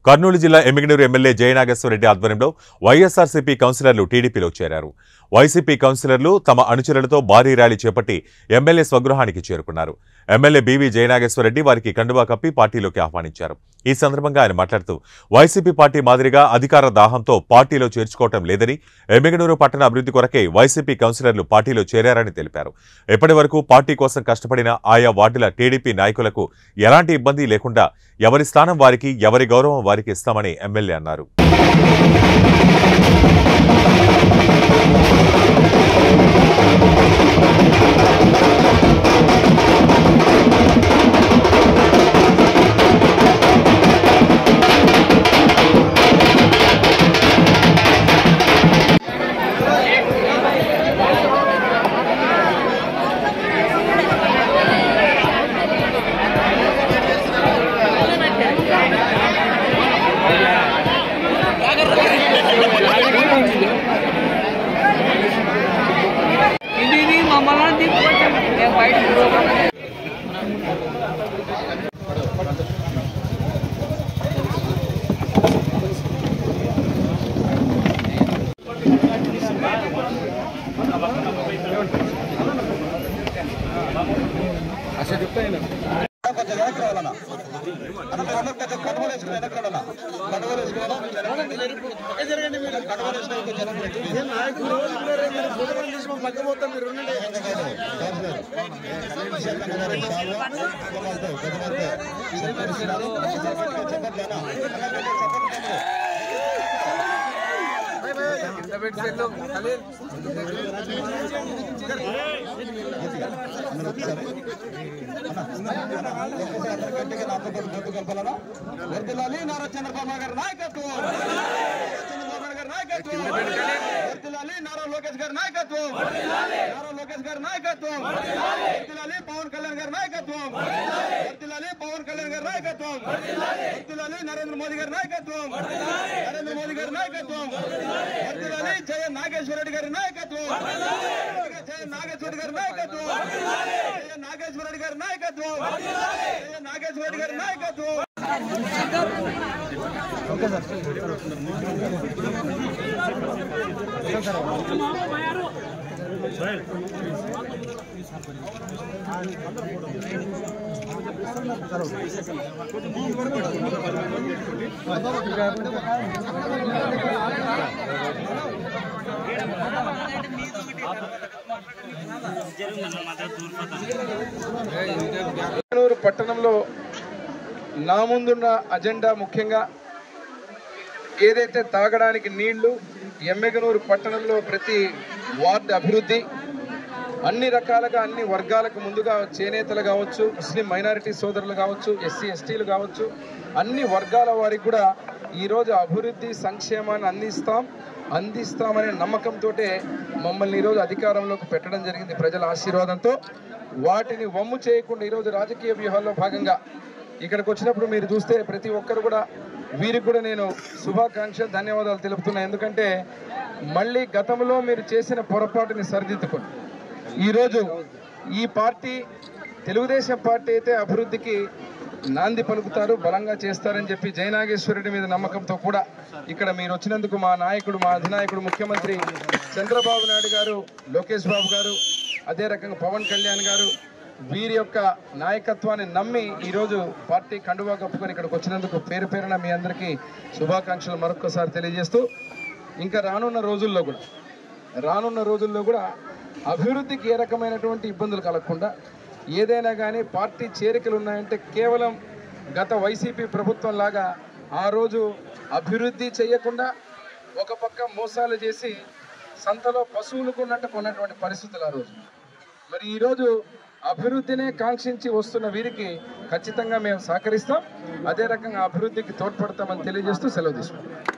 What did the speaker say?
కర్నూలు జిల్లా ఎమ్మిగనూరు ఎమ్మెల్యే జయనాగేశ్వరరెడ్డి ఆధ్వర్యంలో వైఎస్ఆర్సీపీ కౌన్సిలర్లు టీడీపీలో చేరారు వైసీపీ కౌన్సిలర్లు తమ అనుచరులతో భారీ ర్యాలీ చేపట్టి ఎమ్మెల్యే స్వగృహానికి చేరుకున్నారు ఎమ్మెల్యే బీవీ జయనాగేశ్వరరెడ్డి వారికి కండువా కప్పి పార్టీలోకి ఆహ్వానించారు ఈ సందర్భంగా ఆయన మాట్లాడుతూ వైసీపీ పార్టీ మాదిరిగా అధికార దాహంతో పార్టీలో చేర్చుకోవటం లేదని ఎమ్మిగనూరు పట్టణ అభివృద్ధి కొరకే వైసీపీ కౌన్సిలర్లు పార్టీలో చేరారని తెలిపారు ఇప్పటి వరకు పార్టీ కోసం కష్టపడిన ఆయా వార్డుల టీడీపీ నాయకులకు ఎలాంటి ఇబ్బంది లేకుండా ఎవరి స్థానం వారికి ఎవరి గౌరవం వారికి ఇస్తామని ఎమ్మెల్యే అన్నారు ఇది ఇది మమ్మల్ని తీసుకొచ్చాం మేము బయట కొంచెం వెనక్కి రావాలన్నా అన్న కన్ను కొంచెం కనుమలు వేసుకుని వెనక్కి రావాలన్నా కనుమలు వేసుకుని జరగండి మీరు కనుమలు వేసుకుని కొంచెం వెనక్కి రండి. గట్టిగా నాతో పాటు ముందు కలపాలన్నా వర్దిల్లాలి నారా చంద్రబాబు నాయుడు గారి నాయకత్వం చంద్రబాబు నాయుడు గారి నాయకత్వం వర్దిల్లాలి నారా లోకేష్ గారి నాయకత్వం నారా లోకేష్ గారి నాయకత్వం వర్దిల్లాలి పవన్ కళ్యాణ్ గారి నాయకత్వం వర్దిల్లాలి పవన్ కళ్యాణ్ గారి నాయకత్వం వర్దిల్లాలి నరేంద్ర మోదీ గారి నాయకత్వం నరేంద్ర మోదీ గారి నాయకత్వం వర్దిల్లాలి జయ నాగేశ్వర రెడ్డి గారి నాయకత్వం జయ నాగేశ్వర రెడ్డి గారి నాయకత్వం జయ నాగేశ్వర రెడ్డి గారి నాయకత్వం జయ నాగేశ్వర రెడ్డి గారి నాయకత్వం బెంగళూరు పట్టణంలో నా ముందున్న అజెండా ముఖ్యంగా ఏదైతే తాగడానికి నీళ్లు ఎమ్మెగనూరు పట్టణంలో ప్రతి వార్డు అభివృద్ధి అన్ని రకాలుగా అన్ని వర్గాలకు ముందుగా చేనేతలు కావచ్చు ముస్లిం మైనారిటీ సోదరులు కావచ్చు ఎస్సీ ఎస్టీలు కావచ్చు అన్ని వర్గాల వారికి కూడా ఈరోజు అభివృద్ధి సంక్షేమాన్ని అందిస్తాం అందిస్తామనే నమ్మకంతో మమ్మల్ని ఈరోజు అధికారంలోకి పెట్టడం జరిగింది ప్రజల ఆశీర్వాదంతో వాటిని వమ్ము చేయకుండా ఈరోజు రాజకీయ వ్యూహాల్లో భాగంగా ఇక్కడికి వచ్చినప్పుడు మీరు చూస్తే ప్రతి ఒక్కరు కూడా వీరికి కూడా నేను శుభాకాంక్ష ధన్యవాదాలు తెలుపుతున్నా ఎందుకంటే మళ్ళీ గతంలో మీరు చేసిన పొరపాటుని సరిదిద్దుకోండి ఈరోజు ఈ పార్టీ తెలుగుదేశం పార్టీ అయితే అభివృద్ధికి నాంది పలుకుతారు బలంగా చేస్తారని చెప్పి జయనాగేశ్వరుడి మీద నమ్మకంతో కూడా ఇక్కడ మీరు వచ్చినందుకు మా నాయకుడు మా అధినాయకుడు ముఖ్యమంత్రి చంద్రబాబు నాయుడు గారు లోకేష్ బాబు గారు అదే రకంగా పవన్ కళ్యాణ్ గారు వీరి యొక్క నాయకత్వాన్ని నమ్మి ఈరోజు పార్టీ కండువా కప్పుకొని ఇక్కడికి వచ్చినందుకు పేరు పేరున మీ అందరికీ శుభాకాంక్షలు మరొకసారి తెలియజేస్తూ ఇంకా రానున్న రోజుల్లో కూడా రానున్న రోజుల్లో కూడా అభివృద్ధికి ఏ రకమైనటువంటి ఇబ్బందులు కలగకుండా ఏదైనా కానీ పార్టీ చేరికలు ఉన్నాయంటే కేవలం గత వైసీపీ ప్రభుత్వం లాగా ఆ రోజు అభివృద్ధి చేయకుండా ఒక పక్క మోసాలు చేసి సంతలో పశువులు కొన్నట్టు కొన్నటువంటి పరిస్థితులు ఆ రోజు మరి ఈరోజు అభివృద్ధినే కాంక్షించి వస్తున్న వీరికి ఖచ్చితంగా మేము సహకరిస్తాం అదే రకంగా అభివృద్ధికి తోడ్పడతామని తెలియజేస్తూ సెలవు తీసుకుంటాం